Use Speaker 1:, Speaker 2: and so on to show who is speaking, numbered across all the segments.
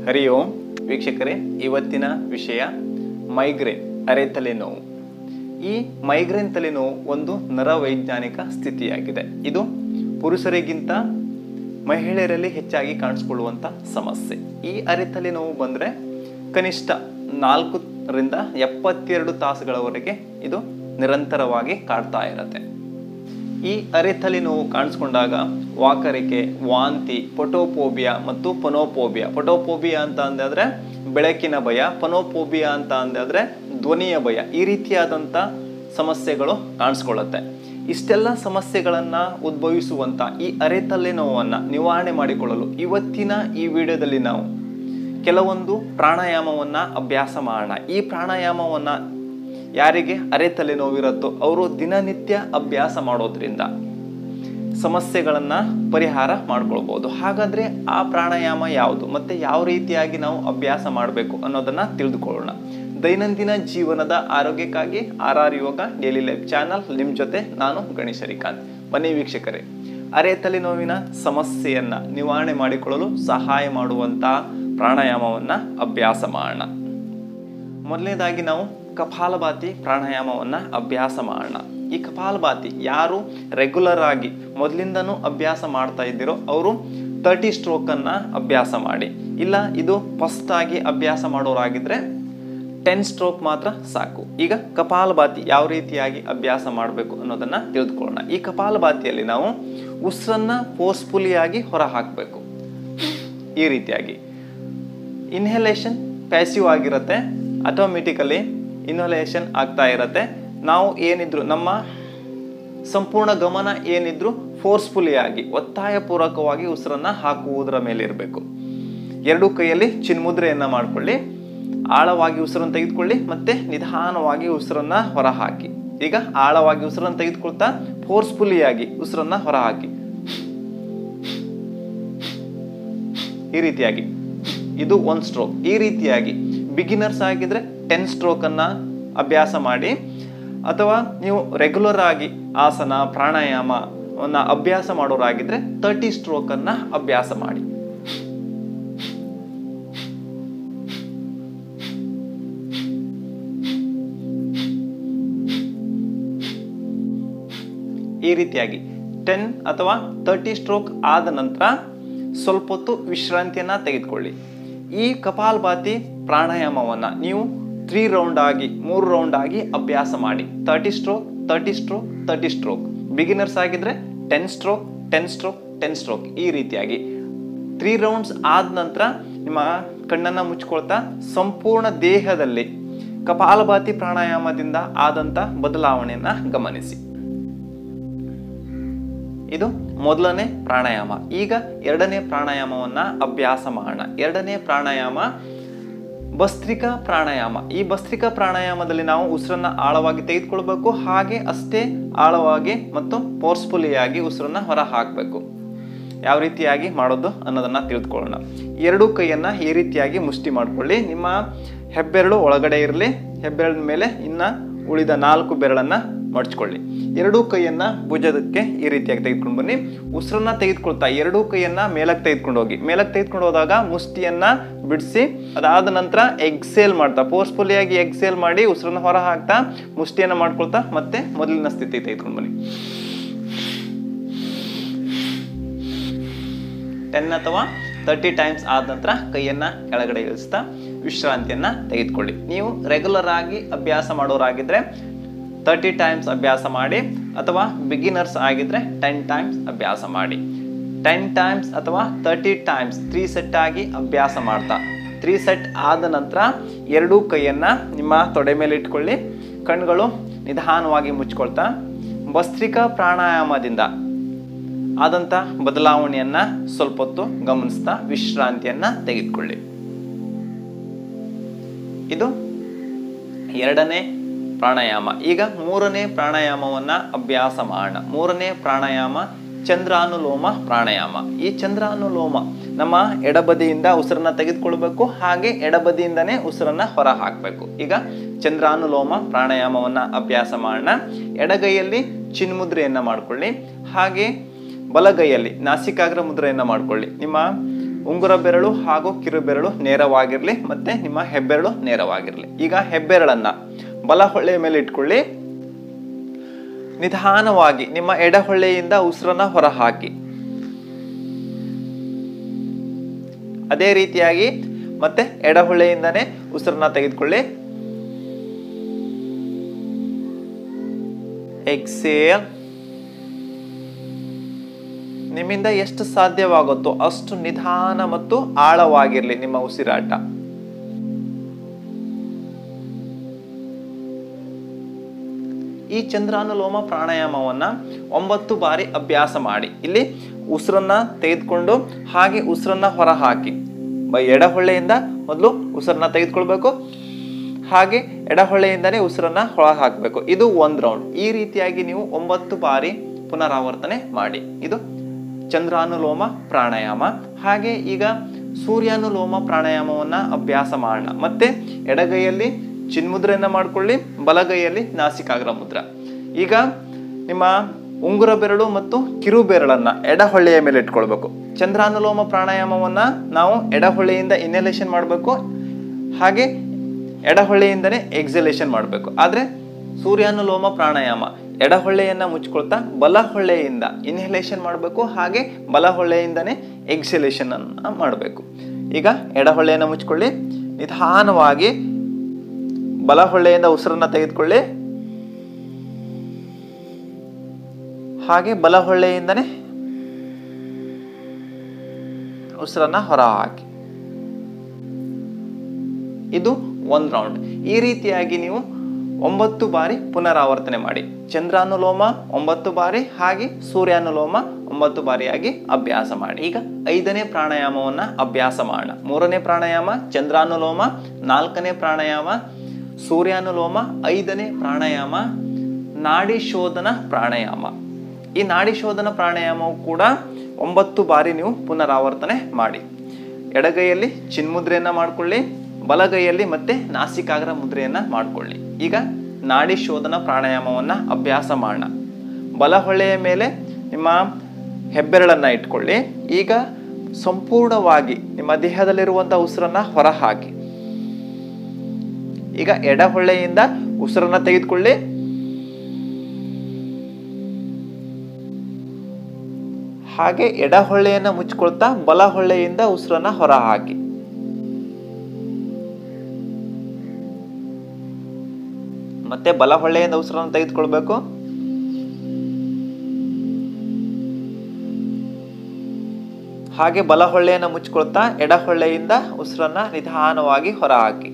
Speaker 1: ಹರಿ ಓಂ ವೀಕ್ಷಕರೇ ಇವತ್ತಿನ ವಿಷಯ ಮೈಗ್ರೇನ್ ಅರೆ ತಲೆನೋವು ಈ ಮೈಗ್ರೇನ್ ತಲೆನೋವು ಒಂದು ನರವೈಜ್ಞಾನಿಕ ಸ್ಥಿತಿಯಾಗಿದೆ ಇದು ಪುರುಷರಿಗಿಂತ ಮಹಿಳೆಯರಲ್ಲಿ ಹೆಚ್ಚಾಗಿ ಕಾಣಿಸ್ಕೊಳ್ಳುವಂಥ ಸಮಸ್ಯೆ ಈ ಅರೆ ತಲೆನೋವು ಬಂದರೆ ಕನಿಷ್ಠ ನಾಲ್ಕರಿಂದ ಎಪ್ಪತ್ತೆರಡು ತಾಸುಗಳವರೆಗೆ ಇದು ನಿರಂತರವಾಗಿ ಕಾಡ್ತಾ ಇರುತ್ತೆ ಈ ಅರೆತಲೆ ನೋವು ಕಾಣಿಸ್ಕೊಂಡಾಗ ವಾಕರಿಕೆ ವಾಂತಿ ಪೊಟೋಪೋಬಿಯಾ ಮತ್ತು ಪನೋಪೋಬಿಯಾ ಪೊಟೋಪೋಬಿಯಾ ಅಂತ ಅಂದಾದ್ರೆ ಬೆಳಕಿನ ಭಯ ಪನೋಪೋಬಿಯಾ ಅಂತ ಅಂದಾದ್ರೆ ಧ್ವನಿಯ ಭಯ ಈ ರೀತಿಯಾದಂಥ ಸಮಸ್ಯೆಗಳು ಕಾಣಿಸ್ಕೊಳ್ಳುತ್ತೆ ಇಷ್ಟೆಲ್ಲ ಸಮಸ್ಯೆಗಳನ್ನು ಉದ್ಭವಿಸುವಂಥ ಈ ಅರೆತಲೆ ನೋವನ್ನು ನಿವಾರಣೆ ಮಾಡಿಕೊಳ್ಳಲು ಇವತ್ತಿನ ಈ ವಿಡಿಯೋದಲ್ಲಿ ನಾವು ಕೆಲವೊಂದು ಪ್ರಾಣಾಯಾಮವನ್ನು ಅಭ್ಯಾಸ ಮಾಡೋಣ ಈ ಪ್ರಾಣಾಯಾಮವನ್ನು ಯಾರಿಗೆ ಅರೆ ತಲೆನೋವಿರುತ್ತೋ ಅವರು ದಿನನಿತ್ಯ ಅಭ್ಯಾಸ ಮಾಡೋದ್ರಿಂದ ಸಮಸ್ಯೆಗಳನ್ನು ಪರಿಹಾರ ಮಾಡ್ಕೊಳ್ಬೋದು ಹಾಗಾದರೆ ಆ ಪ್ರಾಣಾಯಾಮ ಯಾವುದು ಮತ್ತು ಯಾವ ರೀತಿಯಾಗಿ ನಾವು ಅಭ್ಯಾಸ ಮಾಡಬೇಕು ಅನ್ನೋದನ್ನು ತಿಳಿದುಕೊಳ್ಳೋಣ ದೈನಂದಿನ ಜೀವನದ ಆರೋಗ್ಯಕ್ಕಾಗಿ R R Yoga daily life channel ನಿಮ್ಮ ಜೊತೆ ನಾನು ಗಣೇಶ್ ಹರಿಕಾಂತ್ ಬನ್ನಿ ವೀಕ್ಷಕರೇ ಅರೆ ತಲೆನೋವಿನ ಸಮಸ್ಯೆಯನ್ನು ನಿವಾರಣೆ ಮಾಡಿಕೊಳ್ಳಲು ಸಹಾಯ ಮಾಡುವಂಥ ಪ್ರಾಣಾಯಾಮವನ್ನು ಅಭ್ಯಾಸ ಮಾಡೋಣ ಮೊದಲನೇದಾಗಿ ನಾವು ಕಪಾಲಭಾತಿ ಪ್ರಾಣಾಯಾಮವನ್ನು ಅಭ್ಯಾಸ ಮಾಡೋಣ ಈ ಕಪಾಲಭಾತಿ ಯಾರು ರೆಗ್ಯುಲರ್ ಆಗಿ ಮೊದಲಿಂದನೂ ಅಭ್ಯಾಸ ಮಾಡ್ತಾ ಇದ್ದೀರೋ ಅವರು ತರ್ಟಿ ಸ್ಟ್ರೋಕನ್ನು ಅಭ್ಯಾಸ ಮಾಡಿ ಇಲ್ಲ ಇದು ಫಸ್ಟ್ ಆಗಿ ಅಭ್ಯಾಸ ಮಾಡೋರಾಗಿದ್ದರೆ ಟೆನ್ ಸ್ಟ್ರೋಕ್ ಮಾತ್ರ ಸಾಕು ಈಗ ಕಪಾಲಭಾತಿ ಯಾವ ರೀತಿಯಾಗಿ ಅಭ್ಯಾಸ ಮಾಡಬೇಕು ಅನ್ನೋದನ್ನು ತಿಳಿದುಕೊಳ್ಳೋಣ ಈ ಕಪಾಲಭಾತಿಯಲ್ಲಿ ನಾವು ಉಸಿರನ್ನು ಫೋರ್ಸ್ಫುಲಿಯಾಗಿ ಹೊರ ಹಾಕಬೇಕು ಈ ರೀತಿಯಾಗಿ ಇನ್ಹಲೇಷನ್ ಪ್ಯಾಸಿವ್ ಆಗಿರುತ್ತೆ ಆಟೋಮೆಟಿಕಲಿ ಇನ್ಹಲೇಷನ್ ಆಗ್ತಾ ಇರುತ್ತೆ ನಾವು ಏನಿದ್ರು ನಮ್ಮ ಸಂಪೂರ್ಣ ಗಮನ ಏನಿದ್ರು ಫೋರ್ಸ್ಫುಲಿ ಆಗಿ ಒತ್ತಾಯಪೂರ್ವಕವಾಗಿ ಉಸಿರನ್ನ ಹಾಕುವುದರ ಮೇಲೆ ಇರಬೇಕು ಎರಡು ಕೈಯಲ್ಲಿ ಚಿನ್ಮುದ್ರೆಯನ್ನ ಮಾಡ್ಕೊಳ್ಳಿ ಆಳವಾಗಿ ಉಸಿರನ್ನು ತೆಗೆದುಕೊಳ್ಳಿ ಮತ್ತೆ ನಿಧಾನವಾಗಿ ಉಸಿರನ್ನ ಹೊರ ಹಾಕಿ ಈಗ ಆಳವಾಗಿ ಉಸಿರನ್ನು ತೆಗೆದುಕೊಳ್ತಾ ಫೋರ್ಸ್ಫುಲಿಯಾಗಿ ಉಸಿರನ್ನ ಹೊರ ಹಾಕಿ ಈ ರೀತಿಯಾಗಿ ಇದು ಒಂದು ಸ್ಟ್ರೋಕ್ ಈ ರೀತಿಯಾಗಿ ಬಿಗಿನರ್ಸ್ ಆಗಿದ್ರೆ ಟೆನ್ ಸ್ಟ್ರೋಕನ್ನು ಅಭ್ಯಾಸ ಮಾಡಿ ಅಥವಾ ನೀವು ರೆಗ್ಯುಲರ್ ಆಗಿ ಆಸನ ಪ್ರಾಣಾಯಾಮವನ್ನು ಅಭ್ಯಾಸ ಮಾಡೋರಾಗಿದ್ರೆ ತರ್ಟಿ ಸ್ಟ್ರೋಕನ್ನು ಅಭ್ಯಾಸ ಮಾಡಿ ಈ ರೀತಿಯಾಗಿ ಟೆನ್ ಅಥವಾ ತರ್ಟಿ ಸ್ಟ್ರೋಕ್ ಆದ ನಂತರ ಸ್ವಲ್ಪ ಹೊತ್ತು ವಿಶ್ರಾಂತಿಯನ್ನು ತೆಗೆದುಕೊಳ್ಳಿ ಈ ಕಪಾಲ್ಭಾತಿ ಪ್ರಾಣಾಯಾಮವನ್ನು ನೀವು ತ್ರೀ ರೌಂಡ್ ಆಗಿ ಮೂರು ರೌಂಡ್ ಆಗಿ ಅಭ್ಯಾಸ ಮಾಡಿ thirty stroke thirty stroke thirty stroke beginners ಆಗಿದ್ರೆ ten stroke ten stroke ten stroke ಈ ರೀತಿಯಾಗಿ ತ್ರೀ ರೌಂಡ್ಸ್ ಆದ ನಂತರ ನಿಮ್ಮ ಕಣ್ಣನ್ನು ಮುಚ್ಕೊಳ್ತಾ ಸಂಪೂರ್ಣ ದೇಹದಲ್ಲಿ ಕಪಾಲಭಾತಿ ಪ್ರಾಣಾಯಾಮದಿಂದ ಆದಂಥ ಬದಲಾವಣೆಯನ್ನು ಗಮನಿಸಿ ಇದು ಮೊದಲನೇ ಪ್ರಾಣಾಯಾಮ ಈಗ ಎರಡನೇ ಪ್ರಾಣಾಯಾಮವನ್ನು ಅಭ್ಯಾಸ ಮಾಡೋಣ ಎರಡನೇ ಪ್ರಾಣಾಯಾಮ ಭಸ್ತ್ರಿಕಾ ಪ್ರಾಣಾಯಾಮ ಈ ಭಸ್ತ್ರಿಕಾ ಪ್ರಾಣಾಯಾಮದಲ್ಲಿ ನಾವು ಉಸಿರನ್ನ ಆಳವಾಗಿ ತೆಗೆದುಕೊಳ್ಬೇಕು ಹಾಗೆ ಅಷ್ಟೇ ಆಳವಾಗಿ ಮತ್ತು ಫೋರ್ಸ್ಫುಲಿಯಾಗಿ ಉಸಿರನ್ನ ಹೊರ ಹಾಕಬೇಕು ಯಾವ ರೀತಿಯಾಗಿ ಮಾಡೋದು ಅನ್ನೋದನ್ನ ತಿಳಿದುಕೊಳ್ಳೋಣ ಎರಡೂ ಕೈಯನ್ನ ಈ ರೀತಿಯಾಗಿ ಮುಷ್ಟಿ ಮಾಡ್ಕೊಳ್ಳಿ ನಿಮ್ಮ ಹೆಬ್ಬೆರಳು ಒಳಗಡೆ ಇರಲಿ ಹೆಬ್ಬೆರಳಿನ ಮೇಲೆ ಇನ್ನ ಉಳಿದ ನಾಲ್ಕು ಬೆರಳನ್ನ ಮಡ್ಚ್ಕೊಳ್ಳಿ ಎರಡೂ ಕೈಯನ್ನ ಭುಜದಕ್ಕೆ ಈ ರೀತಿಯಾಗಿ ತೆಗೆದುಕೊಂಡು ಬನ್ನಿ ಉಸಿರನ್ನ ತೆಗೆದುಕೊಳ್ತಾ ಎರಡೂ ಕೈಯನ್ನ ಮೇಲಕ್ಕೆ ತೆಗೆದುಕೊಂಡು ಹೋಗಿ ಮೇಲಕ್ಕೆ ತೆಗೆದುಕೊಂಡು ಹೋದಾಗ ಮುಷ್ಟಿಯನ್ನ ಬಿಡಿಸಿ ಅದಾದ ನಂತರ ಎಕ್ಸೇಲ್ ಮಾಡ್ತಾ ಫೋರ್ಸ್ಫುಲಿಯಾಗಿ ಎಕ್ಸೇಲ್ ಮಾಡಿ ಉಸಿರನ್ನ ಹೊರ ಹಾಕ್ತಾ ಮುಷ್ಟಿಯನ್ನ ಮಾಡ್ಕೊಳ್ತಾ ಮತ್ತೆ ಮೊದಲಿನ ಸ್ಥಿತಿ ತೆಗೆದುಕೊಂಡು ಬನ್ನಿ ಟೆನ್ ಅಥವಾ ತರ್ಟಿ ಟೈಮ್ಸ್ ಆದ ನಂತರ ಕೈಯನ್ನು ಕೆಳಗಡೆ ಇಳಿಸ್ತಾ ವಿಶ್ರಾಂತಿಯನ್ನು ತೆಗೆದುಕೊಳ್ಳಿ ನೀವು ರೆಗ್ಯುಲರ್ ಆಗಿ ಅಭ್ಯಾಸ ಮಾಡೋರಾಗಿದ್ದರೆ ತರ್ಟಿ ಟೈಮ್ಸ್ ಅಭ್ಯಾಸ ಮಾಡಿ ಅಥವಾ ಬಿಗಿನರ್ಸ್ ಆಗಿದ್ದರೆ ಟೆನ್ ಟೈಮ್ಸ್ ಅಭ್ಯಾಸ ಮಾಡಿ ಟೆನ್ ಟೈಮ್ಸ್ ಅಥವಾ ತರ್ಟಿ ಟೈಮ್ಸ್ ತ್ರೀ ಸೆಟ್ ಆಗಿ ಅಭ್ಯಾಸ ಮಾಡ್ತಾ ತ್ರೀ ಸೆಟ್ ಆದ ನಂತರ ಎರಡೂ ಕೈಯನ್ನು ನಿಮ್ಮ ತೊಡೆ ಮೇಲೆ ಇಟ್ಕೊಳ್ಳಿ ಕಣ್ಗಳು ನಿಧಾನವಾಗಿ ಮುಚ್ಕೊಳ್ತಾ ಭಸ್ತ್ರಿಕಾ ಪ್ರಾಣಾಯಾಮದಿಂದ ಆದಂಥ ಬದಲಾವಣೆಯನ್ನು ಸ್ವಲ್ಪ ಹೊತ್ತು ಗಮನಿಸ್ತಾ ವಿಶ್ರಾಂತಿಯನ್ನು ತೆಗೆದುಕೊಳ್ಳಿ ಇದು ಎರಡನೇ ಪ್ರಾಣಾಯಾಮ ಈಗ ಮೂರನೇ ಪ್ರಾಣಾಯಾಮವನ್ನು ಅಭ್ಯಾಸ ಮಾಡೋಣ ಮೂರನೇ ಪ್ರಾಣಾಯಾಮ ಚಂದ್ರಾನುಲೋಮ ಪ್ರಾಣಾಯಾಮ ಈ ಚಂದ್ರಾನುಲೋಮ ನಮ್ಮ ಎಡಬದಿಯಿಂದ ಉಸಿರನ್ನ ತೆಗೆದುಕೊಳ್ಬೇಕು ಹಾಗೆ ಎಡಬದಿಯಿಂದನೇ ಉಸಿರನ್ನ ಹೊರ ಹಾಕಬೇಕು ಈಗ ಚಂದ್ರಾನುಲೋಮ ಪ್ರಾಣಾಯಾಮವನ್ನು ಅಭ್ಯಾಸ ಮಾಡೋಣ ಎಡಗೈಯಲ್ಲಿ ಚಿನ್ಮುದ್ರೆಯನ್ನು ಮಾಡ್ಕೊಳ್ಳಿ ಹಾಗೆ ಬಲಗೈಯಲ್ಲಿ ನಾಸಿಕಾಗ್ರ ಮುದ್ರೆಯನ್ನು ಮಾಡ್ಕೊಳ್ಳಿ ನಿಮ್ಮ ಉಂಗುರ ಬೆರಳು ಹಾಗೂ ಕಿರು ಬೆರಳು ನೇರವಾಗಿರಲಿ ಮತ್ತೆ ನಿಮ್ಮ ಹೆಬ್ಬೆರಳು ನೇರವಾಗಿರಲಿ ಈಗ ಹೆಬ್ಬೆರಳನ್ನ ಬಲ ಹೊಳ್ಳೆಯ ಮೇಲೆ ಇಟ್ಕೊಳ್ಳಿ ನಿಧಾನವಾಗಿ ನಿಮ್ಮ ಎಡಹೊಳ್ಳೆಯಿಂದ ಉಸಿರನ್ನ ಹೊರಹಾಕಿ ಅದೇ ರೀತಿಯಾಗಿ ಮತ್ತೆ ಎಡಹೊಳ್ಳೆಯಿಂದನೇ ಉಸಿರನ್ನ ತೆಗೆದುಕೊಳ್ಳಿ ಎಕ್ಸೇಲ್ ನಿಮ್ಮಿಂದ ಎಷ್ಟು ಸಾಧ್ಯವಾಗುತ್ತೋ ಅಷ್ಟು ನಿಧಾನ ಮತ್ತು ಆಳವಾಗಿರಲಿ ನಿಮ್ಮ ಉಸಿರಾಟ ಈ ಚಂದ್ರಾನುಲೋಮ ಪ್ರಾಣಾಯಾಮವನ್ನ ಒಂಬತ್ತು ಬಾರಿ ಅಭ್ಯಾಸ ಮಾಡಿ ಇಲ್ಲಿ ಉಸಿರನ್ನ ತೆಗೆದುಕೊಂಡು ಹಾಗೆ ಉಸಿರನ್ನ ಹೊರ ಹಾಕಿ ಬ ಎಡಹೊಳ್ಳೆಯಿಂದ ಮೊದಲು ಉಸಿರನ್ನ ತೆಗೆದುಕೊಳ್ಬೇಕು ಹಾಗೆ ಎಡಹೊಳ್ಳೆಯಿಂದನೇ ಉಸಿರನ್ನ ಹೊರ ಹಾಕಬೇಕು ಇದು ಒಂದು ರೌಂಡ್ ಈ ರೀತಿಯಾಗಿ ನೀವು ಒಂಬತ್ತು ಬಾರಿ ಪುನರಾವರ್ತನೆ ಮಾಡಿ ಇದು ಚಂದ್ರಾನುಲೋಮ ಪ್ರಾಣಾಯಾಮ ಹಾಗೆ ಈಗ ಸೂರ್ಯಾನುಲೋಮ ಪ್ರಾಣಾಯಾಮವನ್ನ ಅಭ್ಯಾಸ ಮಾಡೋಣ ಮತ್ತೆ ಎಡಗೈಯಲ್ಲಿ ಚಿನ್ಮುದ್ರೆಯನ್ನ ಮಾಡ್ಕೊಳ್ಳಿ ಬಲಗೈಯಲ್ಲಿ ನಾಸಿಕಾಗ್ರ ಮುದ್ರ ಈಗ ನಿಮ್ಮ ಉಂಗುರ ಬೆರಳು ಮತ್ತು ಕಿರು ಬೆರಳನ್ನ ಎಡಹೊಳ್ಳೆಯ ಮೇಲೆ ಇಟ್ಕೊಳ್ಬೇಕು ಚಂದ್ರಾನುಲೋಮ ಪ್ರಾಣಾಯಾಮವನ್ನ ನಾವು ಎಡಹೊಳ್ಳೆಯಿಂದ ಇನ್ಹಲೇಷನ್ ಮಾಡಬೇಕು ಹಾಗೆ ಎಡಹೊಳ್ಳೆಯಿಂದನೇ ಎಕ್ಸಲೇಷನ್ ಮಾಡಬೇಕು ಆದರೆ ಸೂರ್ಯಾನುಲೋಮ ಪ್ರಾಣಾಯಾಮ ಎಡಹೊಳ್ಳೆಯನ್ನ ಮುಚ್ಕೊಳ್ತಾ ಬಲಹೊಳ್ಳೆಯಿಂದ ಇನ್ಹಲೇಷನ್ ಮಾಡಬೇಕು ಹಾಗೆ ಬಲಹೊಳ್ಳೆಯಿಂದನೇ ಎಕ್ಸಲೇಷನ್ ಅನ್ನ ಮಾಡಬೇಕು ಈಗ ಎಡಹೊಳ್ಳೆಯನ್ನು ಮುಚ್ಕೊಳ್ಳಿ ನಿಧಾನವಾಗಿ ಬಲಹೊಳ್ಳೆಯಿಂದ ಉಸಿರನ್ನ ತೆಗೆದುಕೊಳ್ಳಿ ಹಾಗೆ ಬಲಹೊಳ್ಳೆಯಿಂದನೇ ಉಸಿರನ್ನ ಹೊರ ಹಾಕಿ ಇದು ಒಂದು ರೌಂಡ್ ಈ ರೀತಿಯಾಗಿ ನೀವು ಒಂಬತ್ತು ಬಾರಿ ಪುನರಾವರ್ತನೆ ಮಾಡಿ ಚಂದ್ರಾನುಲೋಮ ಒಂಬತ್ತು ಬಾರಿ ಹಾಗೆ ಸೂರ್ಯಾನುಲೋಮ ಒಂಬತ್ತು ಬಾರಿಯಾಗಿ ಅಭ್ಯಾಸ ಮಾಡಿ ಈಗ ಐದನೇ ಪ್ರಾಣಾಯಾಮವನ್ನ ಅಭ್ಯಾಸ ಮಾಡೋಣ ಮೂರನೇ ಪ್ರಾಣಾಯಾಮ ಚಂದ್ರಾನುಲೋಮ ನಾಲ್ಕನೇ ಪ್ರಾಣಾಯಾಮ ಸೂರ್ಯಾನುಲೋಮ ಐದನೇ ಪ್ರಾಣಾಯಾಮ ನಾಡಿ ಶೋಧನ ಪ್ರಾಣಾಯಾಮ ಈ ನಾಡಿ ಶೋಧನ ಪ್ರಾಣಾಯಾಮವು ಕೂಡ ಒಂಬತ್ತು ಬಾರಿ ನೀವು ಪುನರಾವರ್ತನೆ ಮಾಡಿ ಎಡಗೈಯಲ್ಲಿ ಚಿನ್ಮುದ್ರೆಯನ್ನ ಮಾಡ್ಕೊಳ್ಳಿ ಬಲಗೈಯಲ್ಲಿ ಮತ್ತೆ ನಾಸಿಕಾಗ್ರ ಮುದ್ರೆಯನ್ನ ಮಾಡ್ಕೊಳ್ಳಿ ಈಗ ನಾಡಿ ಶೋಧನ ಪ್ರಾಣಾಯಾಮವನ್ನ ಅಭ್ಯಾಸ ಮಾಡೋಣ ಬಲಹೊಳ್ಳೆಯ ಮೇಲೆ ನಿಮ್ಮ ಹೆಬ್ಬೆರಳನ್ನ ಇಟ್ಕೊಳ್ಳಿ ಈಗ ಸಂಪೂರ್ಣವಾಗಿ ನಿಮ್ಮ ದೇಹದಲ್ಲಿರುವಂಥ ಉಸಿರನ್ನ ಹೊರ ಹಾಕಿ ಈಗ ಎಡಹೊಳ್ಳೆಯಿಂದ ಉಸಿರನ್ನ ತೆಗೆದುಕೊಳ್ಳಿ ಹಾಗೆ ಎಡಹೊಳ್ಳೆಯನ್ನ ಮುಚ್ಕೊಳ್ತಾ ಬಲಹೊಳ್ಳೆಯಿಂದ ಉಸಿರನ್ನ ಹೊರ ಹಾಕಿ ಮತ್ತೆ ಬಲಹೊಳ್ಳೆಯಿಂದ ಉಸಿರನ್ನು ತೆಗೆದುಕೊಳ್ಬೇಕು ಹಾಗೆ ಬಲಹೊಳ್ಳೆಯನ್ನು ಮುಚ್ಕೊಳ್ತಾ ಎಡಹೊಳ್ಳೆಯಿಂದ ಉಸಿರನ್ನ ನಿಧಾನವಾಗಿ ಹೊರ ಹಾಕಿ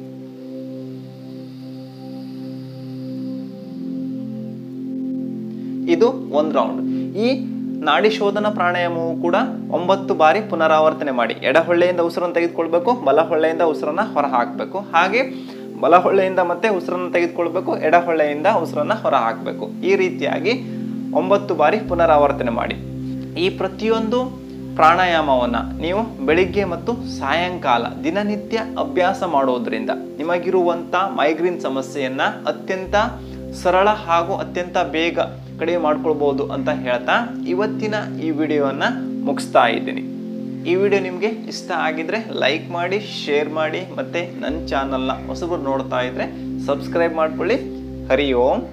Speaker 1: ಇದು ಒಂದು ರೌಂಡ್ ಈ ನಾಡಿ ಶೋಧನ ಪ್ರಾಣಾಯಾಮವು ಕೂಡ ಒಂಬತ್ತು ಬಾರಿ ಪುನರಾವರ್ತನೆ ಮಾಡಿ ಎಡಹೊಳ್ಳೆಯಿಂದ ಉಸಿರನ್ನು ತೆಗೆದುಕೊಳ್ಬೇಕು ಬಲಹೊಳ್ಳೆಯಿಂದ ಉಸಿರನ್ನ ಹೊರ ಹಾಕಬೇಕು ಹಾಗೆ ಬಲಹೊಳ್ಳೆಯಿಂದ ಮತ್ತೆ ಉಸಿರನ್ನು ತೆಗೆದುಕೊಳ್ಬೇಕು ಎಡಹೊಳ್ಳೆಯಿಂದ ಉಸಿರನ್ನ ಹೊರ ಹಾಕಬೇಕು ಈ ರೀತಿಯಾಗಿ ಒಂಬತ್ತು ಬಾರಿ ಪುನರಾವರ್ತನೆ ಮಾಡಿ ಈ ಪ್ರತಿಯೊಂದು ಪ್ರಾಣಾಯಾಮವನ್ನ ನೀವು ಬೆಳಿಗ್ಗೆ ಮತ್ತು ಸಾಯಂಕಾಲ ದಿನನಿತ್ಯ ಅಭ್ಯಾಸ ಮಾಡೋದ್ರಿಂದ ನಿಮಗಿರುವಂಥ ಮೈಗ್ರೇನ್ ಸಮಸ್ಯೆಯನ್ನ ಅತ್ಯಂತ ಸರಳ ಹಾಗೂ ಅತ್ಯಂತ ಬೇಗ ಕಡಿಮೆ ಮಾಡ್ಕೊಳ್ಬೋದು ಅಂತ ಹೇಳ್ತಾ ಇವತ್ತಿನ ಈ ವಿಡಿಯೋವನ್ನು ಮುಗಿಸ್ತಾ ಇದ್ದೀನಿ ಈ ವಿಡಿಯೋ ನಿಮಗೆ ಇಷ್ಟ ಆಗಿದ್ರೆ ಲೈಕ್ ಮಾಡಿ ಶೇರ್ ಮಾಡಿ ಮತ್ತು ನನ್ನ ಚಾನಲ್ನ ಹೊಸಬರು ನೋಡ್ತಾ ಇದ್ರೆ ಸಬ್ಸ್ಕ್ರೈಬ್ ಮಾಡ್ಕೊಳ್ಳಿ ಹರಿ ಓಂ